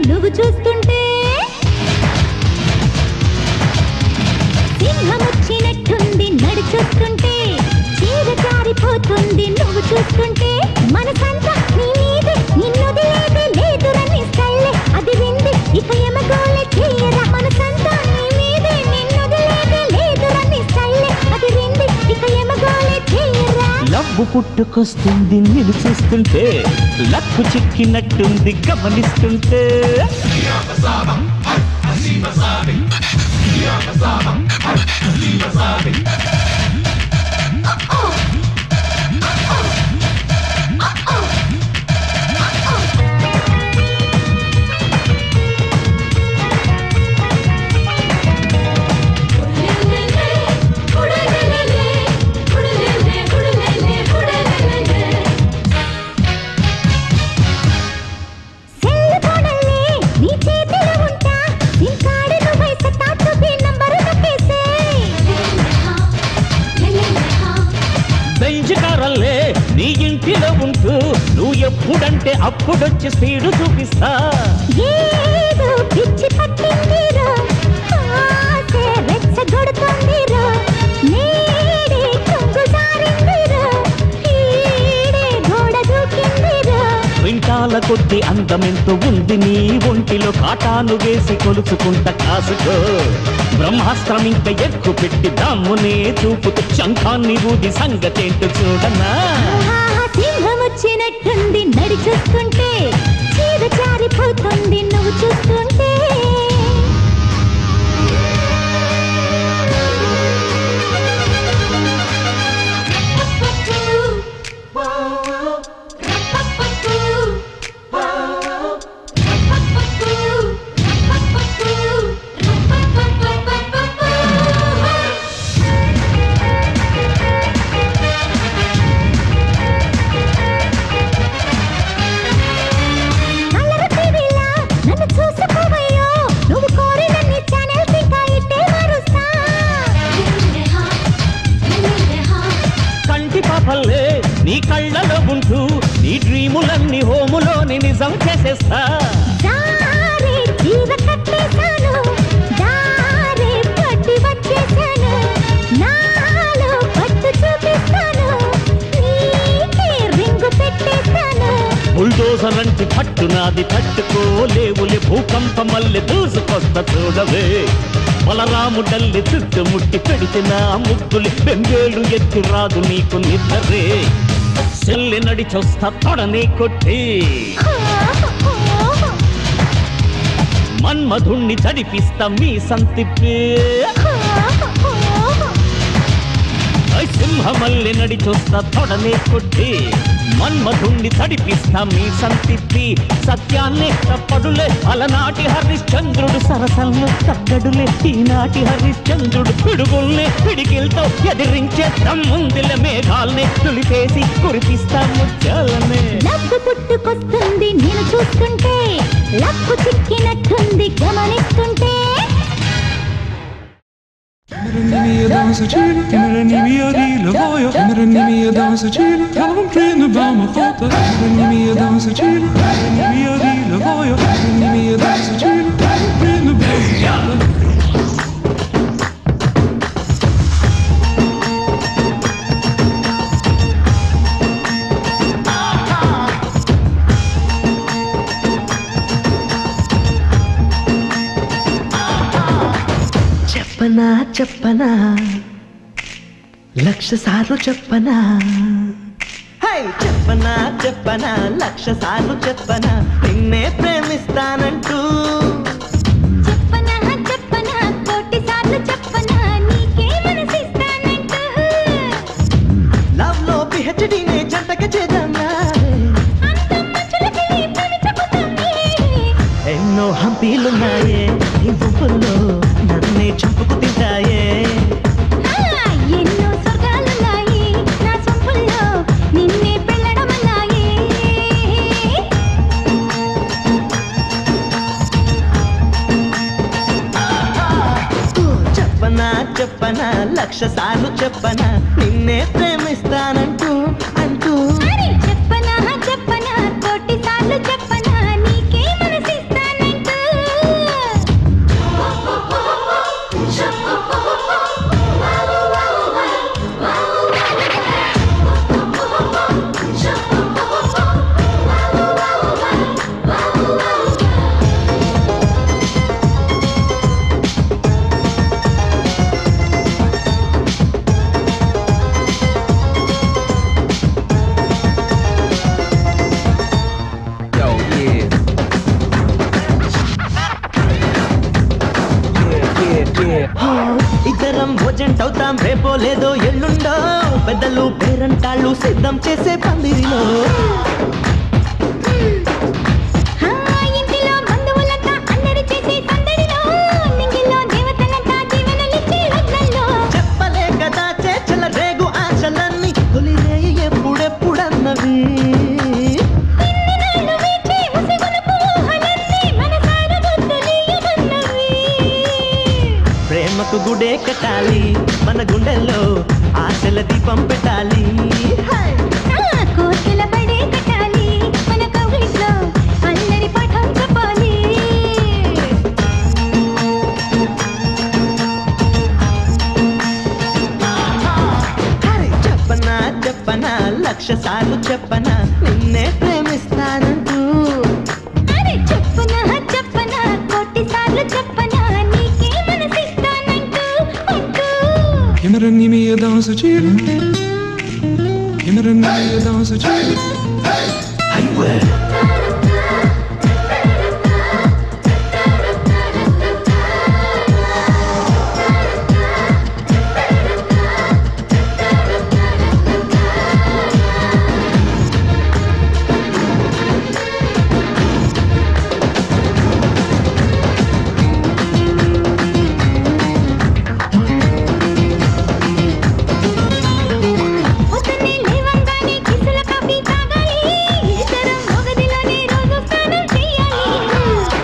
నువ్వు చూస్తుంటే సింహం వచ్చినట్టుంది నడు చూస్తుంటే చీర జారిపోతుంది నువ్వు చూస్తుంటే మనసంతా నీ మీదే నిన్నొదిలేదే లేదు రని స్టైలే అది వింది ఇక ఎమగోలే చేయరా మనసంతా నీ మీదే నిన్నొదిలేదే లేదు రని స్టైలే అది వింది ఇక ఎమగోలే చేయరా లవ్వు పుట్టుకొస్తుంది నేను చూస్తుంటే లక్కు చిక్కినట్టుంది గమనిస్తుంటే సెల్ ఫోనల్లే నీ చేతిలో ఉంటా సిమ్ కార్డు నువ్వై సతాటు పిన్ నంబరు నొక్కేసే బెంచ్ కారల్లే నీ ఇంటిలో ఉంటూ నువ్వు ఎప్పుడంటే అప్పుడొచ్చి స్పీడు చూపిస్తా ఏదో పిచ్చి పట్టిందిరో ఆసే రెచ్చగొడుతోందిరో నేడే కొంగు జారిందిరో ఈడే గోడ దూకిందిరో వింటాల కొద్ది అందమెంతో ఉంది నీ ఒంటిలో కాటాను వేసి కొలుచుకుంట కాసుకో బ్రహ్మాస్త్రం ఇంకా ఎక్కు పెట్టి దమ్మునే చూపుతూ శంఖాన్ని ఊది సంగతేంటో చూడనా ఆహా, సింహం వచ్చినట్టుంది నడి చూస్తుంటే చీర జారిపోతుంది నువ్వు చూస్తుంటే అల్లరి టీవీలా నన్ను చూసుకోవయ్యో నువ్వు కోరినన్ని ఛానల్స్ ఇంకా ఇట్టే మారుస్తా కంటి పాపల్లే నీ కళ్ళలో ఉంటూ నీ డ్రీములన్నీ హోములోని నిజం చేసేస్తా దారే జీవ కట్టేశాను దారే పట్టి వచ్చేసాను నాలో పట్టు చూపిస్తాను నీకే రింగు పెట్టేస్తాను బుల్డోజర్ అంటే పట్టునాది తట్టుకోలేవులే భూకంపం మళ్ళీ దూసుకొస్త చూడవే బలరాముడల్లి చుట్టుముట్టి పెడితే నా ముగ్గులు బెంగేలు ఎత్తి రాదు నీకు నిద్రే సెల్లి నడిచొస్తా తొడనే కొట్టి మన్మధుణ్ణి చడిపిస్తా మీ సంతిప్పే ఐ సింహమల్లి నడిచొస్తా తొడనే కొట్టి మన్మధుణ్ణి తడిపిస్తా మీ సంతిప్పి సత్యాన్నే తప్పడులే అలనాటి హరిశ్చంద్రుడు సరసల్ని తగ్గడులే ఈనాటి హరిశ్చంద్రుడు పిడుగుల్ని పిడికిల్తో ఎదిరించే తమ్ముందిల మేఘాల్ని తులిపేసి కురిపిస్తా ముత్యాలనే లబ్బు పుట్టుకొస్తుంది నేను చూస్తుంటే లబ్బు చిక్కినట్టుంది గమనిస్తుంటే Timmereni mia dansa chila, timmereni mia di la voglio, timmereni mia dansa chila, calum trina bama khota, timmereni mia dansa chila, timmereni mia di la voglio, timmereni mia dansa chila, calum trina bama khota. చెప్పనా చెప్పనా లక్ష సార్లు చెప్పనా high చెప్పనా చెప్పనా లక్ష సార్లు చెప్పనా నిన్నే ప్రేమిస్తానంటూ చెప్పనా చెప్పనా కోటి సార్లు చెప్పనా నీకే మనసిస్తానంటూ లవ్ లో పిహెచ్డీనే జంటక చేద్దామా అందమ్మ చులకని పని చెబుతుంది ఎన్నో హంపీలున్నాయే నీ గుంపుల్లో నన్నే చంపుకు తింటాయే ఆ, ఎన్నో స్వర్గాలున్నాయి నా సొంపుల్లో నిన్నే పెళ్ళడమన్నాయి ఊ, చెప్పనా చెప్పనా లక్ష సార్లు చెప్పనా నిన్నే ప్రేమిస్తానంటూ అంటూ అరే చెప్పనా చెప్పనా కోటి సార్లు చెప్పనా నీకే మనసిస్తానంటూ సిద్ధం చేసే పందిరిలో ఆ ఇంటిలో బంధువులంతా అల్లరి చేసే సందడిలో నింగిలో దేవతలంతా దీవెనలిచ్చే లగ్నంలో చెప్పలేక దాచే చెల రేగు ఆశలన్నీ తొలిరేయి ఎప్పుడెప్పుడన్నవి ఇన్ని నాళ్ళు వేచి ఉసిగొలుపు ఊహలన్నీ మనసార ముద్దులీయమన్నవి. ప్రేమకు గుడే కట్టాలి మన గుండెల్లో ఆశల దీపం పెట్టాలి హై! ఆ కోర్కెల పడే కట్టాలి మన కవిట్లో అల్లరి పాఠం చెప్పాలి హరి చెప్పనా చెప్పనా లక్ష సార్లు చెప్పనా నిన్నే ప్రేమిస్తానంటూ అరే చెప్పనా చెప్పనా కోటి సార్లు చెప్పనా నీకే మనసిస్తానంటూ అంటూ Kimmer en niet meer dansen chillen. Kimmer en niet meer dansen chillen. పొద్దున్నే లేవంగానే కిసుల కాఫీ తాగాలి ఇద్దరం మొగదిలోనే రోజు స్నానం చేయాలి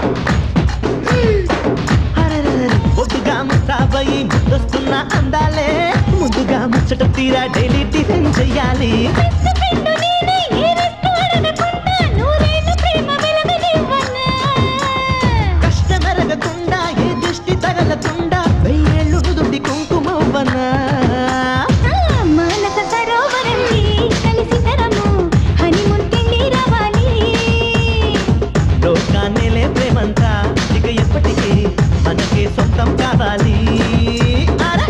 హరరరర, ఒడ్డుగా ముస్తాబయి ముద్దొస్తున్న అందాలే ముందుగా ముచ్చట తీరా డైలీ టిఫిన్ చెయ్యాలి బెస్ట్ ఫ్రెండ్ నేనే ఏ రెస్టు అడగకుండా నూరేళ్ళు ప్రేమ వెలగనివ్వనా కష్టమెరగకుండా ఏ దృష్టి తగలకుండా వెయ్యేళ్ళు నుదుటి కుంకుమవ్వనా ఆ మానస సరోవరంకి కలిసి తరము హనీమూన్ కెళ్ళి రావాలి లోకాన్నేలే ప్రేమంతా ఇక ఎప్పటికీ మనకే సొంతం కావాలి అరే!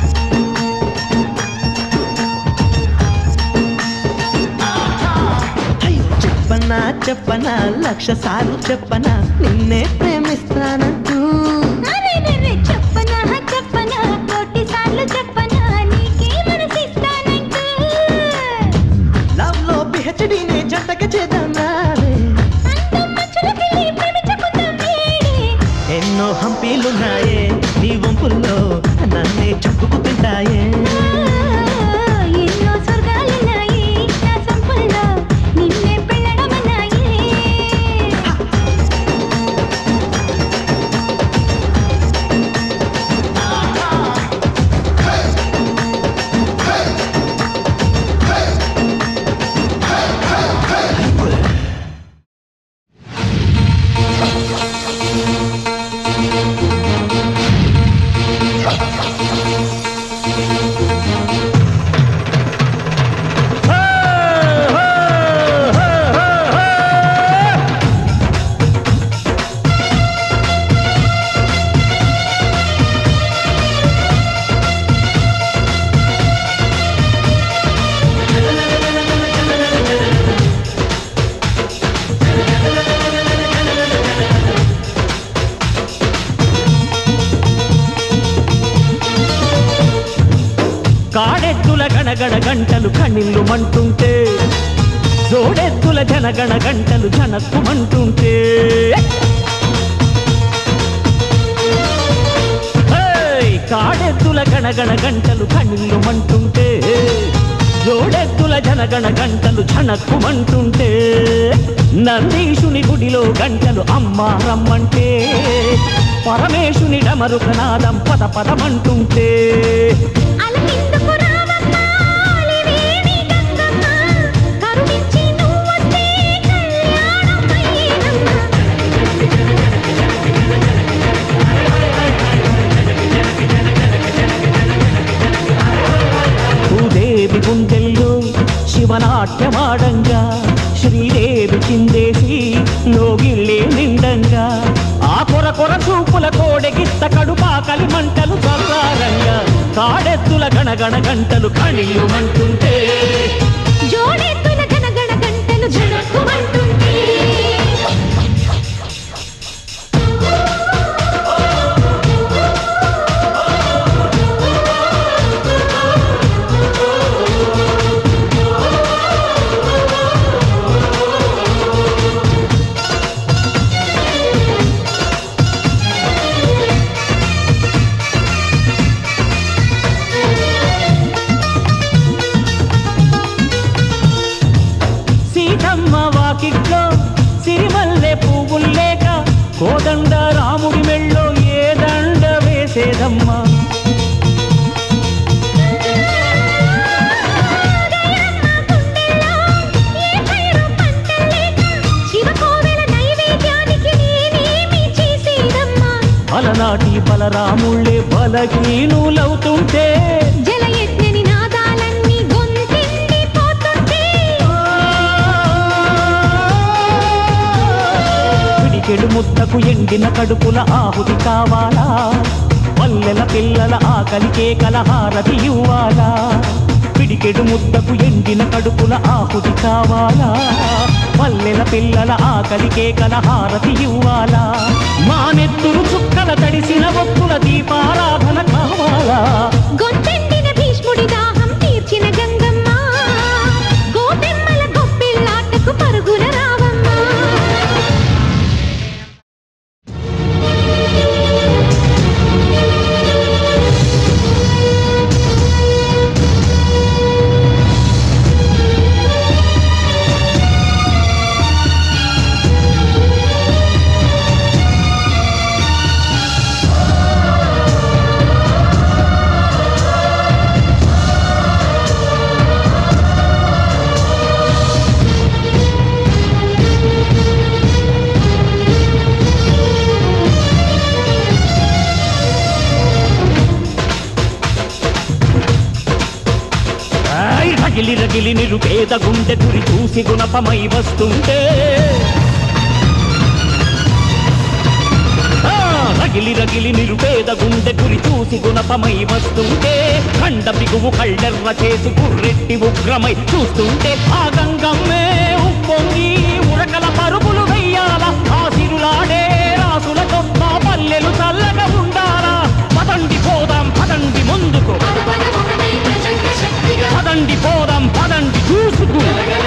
అయ్యో, చెప్పనా చెప్పనా లక్ష సార్లు చెప్పనా నిన్నే ప్రేమిస్తానంటూ అరెరెరె చెప్పనా చెప్పనా కోటి సార్లు చెప్పనా నీకే మనసిస్తానంటూ లవ్ లో పిహెచ్డీనే జంటగా చేద్దాం రావే అందం మచ్చులకెళ్ళి ప్రేమించుకుందాం వేడి ఎన్నో హంపీలున్నాయే నీ వంపుల్లో నన్నే చుట్టుకు తింటాయే ఎన్నో స్వర్గాలున్నాయి నా సంపుల్లో నిన్నే పెళ్ళడమన్నాయి కాడెత్తుల గణగణ గంటలు కణిల్లు మంటుంటే జోడెత్తుల జనగణ గంటలు జనక్కుమంటుంటే హేయ్! కాడెత్తుల గణగణ గంటలు కణిల్లు మంటుంటే జోడెత్తుల జనగణ గంటలు జనక్కుమంటుంటే నందీశుని గుడిలో గంటలు అమ్మ రమ్మంటే పరమేశుని డమరుకనాదం పద పదమంటుంటే అలకిందుకు రావమ్మా అలివేణి గంగమ్మ కరుణించి నువ్వొస్తే కళ్యాణం అయ్యేనమ్మా భూదేవి గుండెల్లో శివనాట్యమాడంగా శ్రీదేవి చిందేసి లోగిళ్ళే నిండంగా ఆ కొర కొర చూపుల కోడెగిత్త కడుపా కలిమంటలు చల్లారంగా కాడెత్తుల గణగణ గంటలు కణియుమంటుంటే జోడెత్తుల గణగణ గంటలు జడక్కుమంటుంటే ఆ వాకిట్లో సిరిమల్లె పువ్వులు లేక కోదండ రాముడి మెళ్ళో ఏ దండ వేసేదమ్మా శివకోవెల నైవేద్యానికి నేనేమి చేసేదమ్మా అలనాటి బలరాముళ్ళే బలహీనులవుతుంటే జలయజ్ఞని నాదాలన్నీ గొంతెండి పోతుంటే పిడికెడు ముద్దకు ఎండిన కడుపుల ఆహుతి కావాలా పల్లెల పిల్లల ఆకలి కేకల హారతి ఇవ్వాలా పిడికెడు ముద్దకు ఎండిన కడుపుల ఆహుతి కావాలా పల్లెల పిల్లల ఆకలి కేకల హారతి ఇవ్వాలా మా నెత్తురు చుక్కల తడిసిన ఒప్పుల దీపారాధన కావాలా గొంతెండిన భీష్ముడి దాహం తీర్చిన గంగమ్మ గోపెమ్మల గొప్పిల్లాటకు పరుగున రావమ్మా ఆయ్ రగిలి రగిలి నిరుపేద గుండె గురి చూసి గుణపమై వస్తుంటే ఆ, రగిలి రగిలి నిరుపేద గుండె గురి చూసి గుణపమై వస్తుంటే కండ బిగువు కళ్ళెర్ర చేసి గుర్రెట్టి ఉగ్రమై చూస్తుంటే ఆ గంగమ్మే ఉప్పొంగి ఉరకల పరుగులు వెయ్యాల ఆ సిరులాడే రాసులతో మా పల్లెలు చల్లగా ఉండాలా పదండి పోదాం పదండి ముందుకు పదండి పోదాం పదండి చూసుకు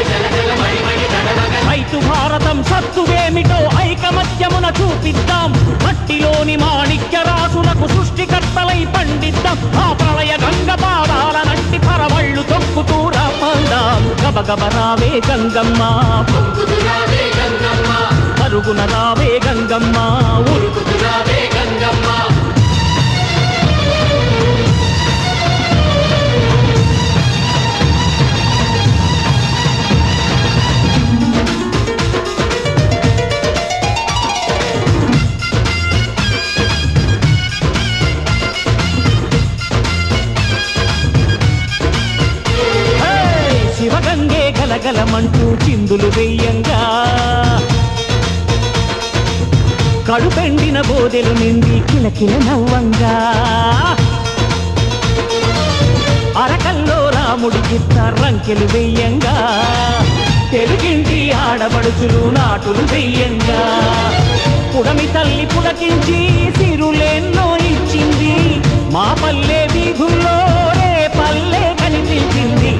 రైతు భారతం సత్తువేమిటో ఐకమత్యమున చూపిద్దాం మట్టిలోని మాణిక్య రాసులకు సృష్టికర్తలై పండిద్దాం ఆ ప్రళయ గంగ పాదాల నట్టి పరవళ్ళు తొక్కుతూ రమ్మందాం గబగబ రావే గంగమ్మ పరుగున రావే గంగమ్మ ఉరుకుతు రావే గంగమ్మ హే! శివగంగే గలగలమంటూ చిందులు వెయ్యంగా కడుపెండిన బోదెలు నిండి కిలకిల నవ్వంగా అరకల్లో రాముడి గిత్త రంకెలు వెయ్యంగా తెలుగింటి ఆడబడుచులు నాటులు వెయ్యంగా పుడమి తల్లి పులకించి సిరులెన్నో ఇచ్చింది మా పల్లె వీధుల్లో రే పల్లె కనిపించింది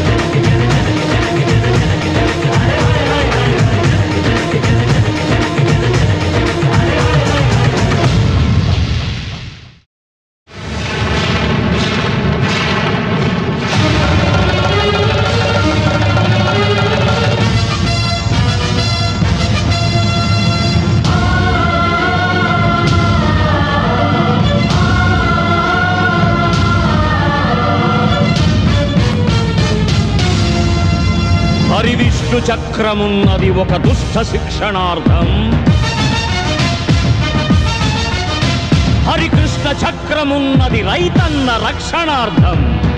హరివిష్ణు చక్రమున్నది ఒక దుష్ట శిక్షణార్థం హరికృష్ణ చక్రమున్నది రైతన్న రక్షణార్థం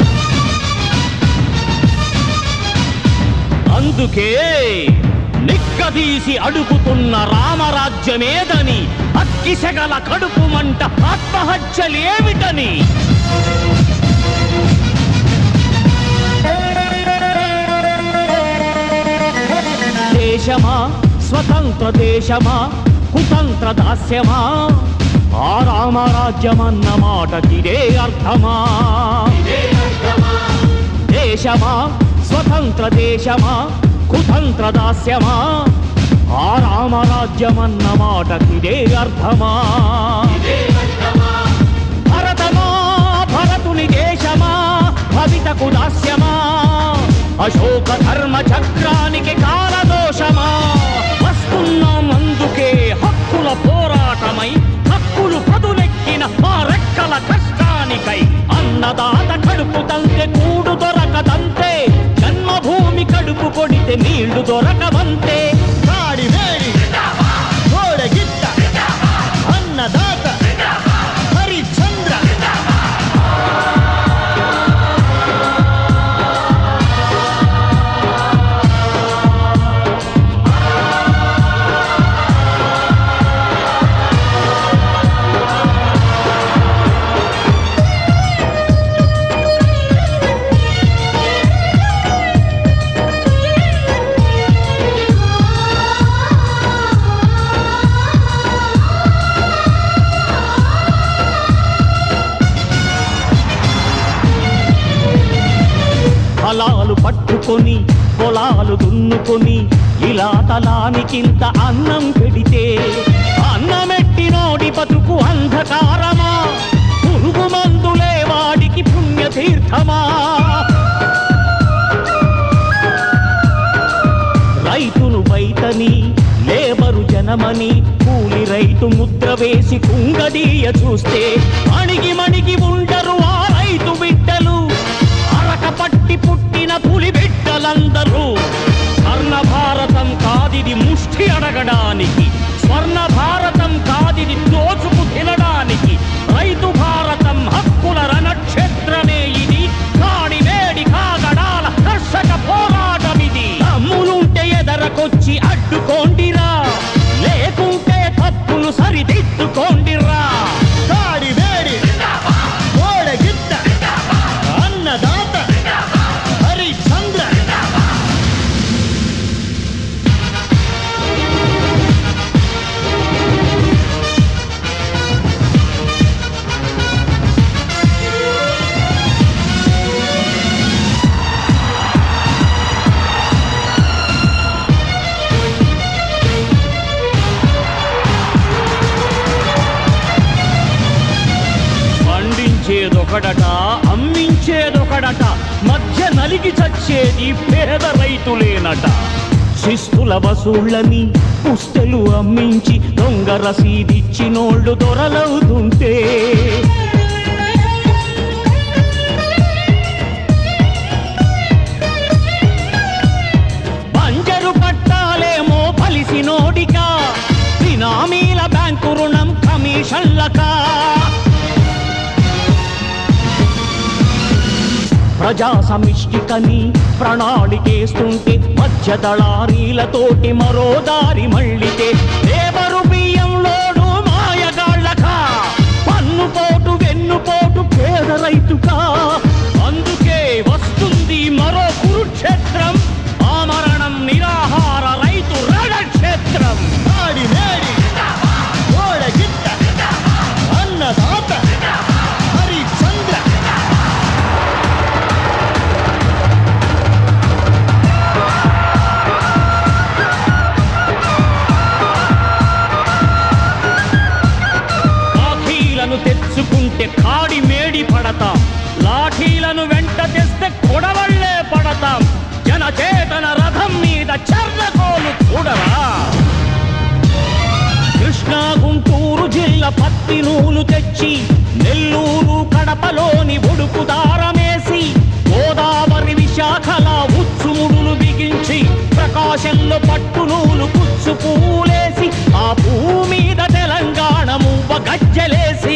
అందుకే నిక్కదీసి అడుగుతున్న రామరాజ్యమేదని అక్కిసెగల కడుపు మంట ఆత్మహత్యలేమిటని దేశమా స్వతంత్ర దేశమా కుతంత్ర దాస్యమా ఆ రామరాజ్యమన్న మాటకిదే అర్థమా దేశమా స్వతంత్ర దేశమా కుతంత్ర దాస్యమా ఆ రామరాజ్యమన్న మాటకిదే అర్థమా భరతమా భరతుని దేశమా భవితకు దాస్యమా అశోక ధర్మ చక్రానికి కాలదోషమా ఉంటే కూడు దొరకదంతే జన్మభూమి కడుపు కొడితే నీళ్లు దొరకవంతే కాడి వేడి గోడ గిట్ట అన్నదాత హరిచంద్ర ఫలాలు పట్టుకొని పొలాలు దున్నుకొని ఇలా తలానికింత అన్నం పెడితే అన్నమెట్టినోడి బతుకు అంధకారమా పురుగు మందులే వాడికి పుణ్యతీర్థమా రైతును బయటని లేబరు జనమని కూలి రైతు ముద్ర వేసి కుంగదీయ చూస్తే అణిగి మణిగి ఉండరు ఆ రైతు బిడ్డలు అరక పట్టి పుట్టిన పులి బిడ్డలందరూ స్వర్ణ భారతం కాదిది ముష్టి అడగడానికి స్వర్ణ భారతం కాదిది దోచుకు తినడానికి రైతు భారతం హక్కుల రణక్షేత్రమే ఇది కాడి వేడి కాగడాల కర్షక పోరాటమిది అమ్ములుంటే ఎదరకొచ్చి అడ్డుకోండిరా లేకుంటే తప్పులు సరిదిద్దుకోండిరా కాడి వేడి గోడ గిట్ట అన్నదాత హరిచంద్ర పండించేదొకడట అమ్మించేదొకడట మధ్య నలిగి చచ్చేది పేద రైతులేనట శిస్తుల వసూళ్ళని పుస్తెలు అమ్మించి దొంగ రసీదిచ్చినోళ్ళు దొరలవుతుంటే పంజరు పట్టాలేమో పలిసినోడికా బినామీల బ్యాంకు రుణం కమిషన్లకా ప్రజా సమిష్టికని ప్రణాళికేస్తుంటే మధ్య దళారీలతోటి మరో దారి మళ్ళితే లేబరు బియ్యంలోను మాయగాళ్ళక పన్నుపోటు వెన్నుపోటు పేద రైతుకా అందుకే వస్తుంది మరో కురుక్షేత్రం ఆమరణం నిరాహార రైతు రణక్షేత్రం కాడి వేడి గోడ గిట్ట అన్నదాత హరిచంద్ర లాఠీలను తెచ్చుకుంటే కాడి మేడి పడతాం లాఠీలను వెంట తెస్తే కొడవళ్ళే పడతాం జనచేతన రథం మీద చర్లకోలు చూడరా కృష్ణా గుంటూరు జిల్లా పత్తి నూలు తెచ్చి నెల్లూరు కడపలోని ఉడుకు దారమేసి గోదావరి విశాఖల ఉచ్చుముడులు బిగించి ప్రకాశంలో పట్టు నూలు కుచ్చు పూలేసి ఆ పువ్వు మీద తెలంగాణ మువ్వ గజ్జలేసి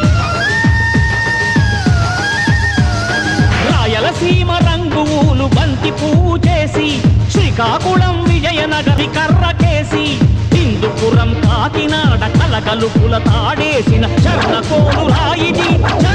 రాయలసీమ రంగులు బంతి పువ్వు చేసి శ్రీకాకుళం విజయనగరి కర్రకేసి హిందుపురం కాకినాడ కలగలుపుల తాడేసిన చర్ణకోలు రాయిది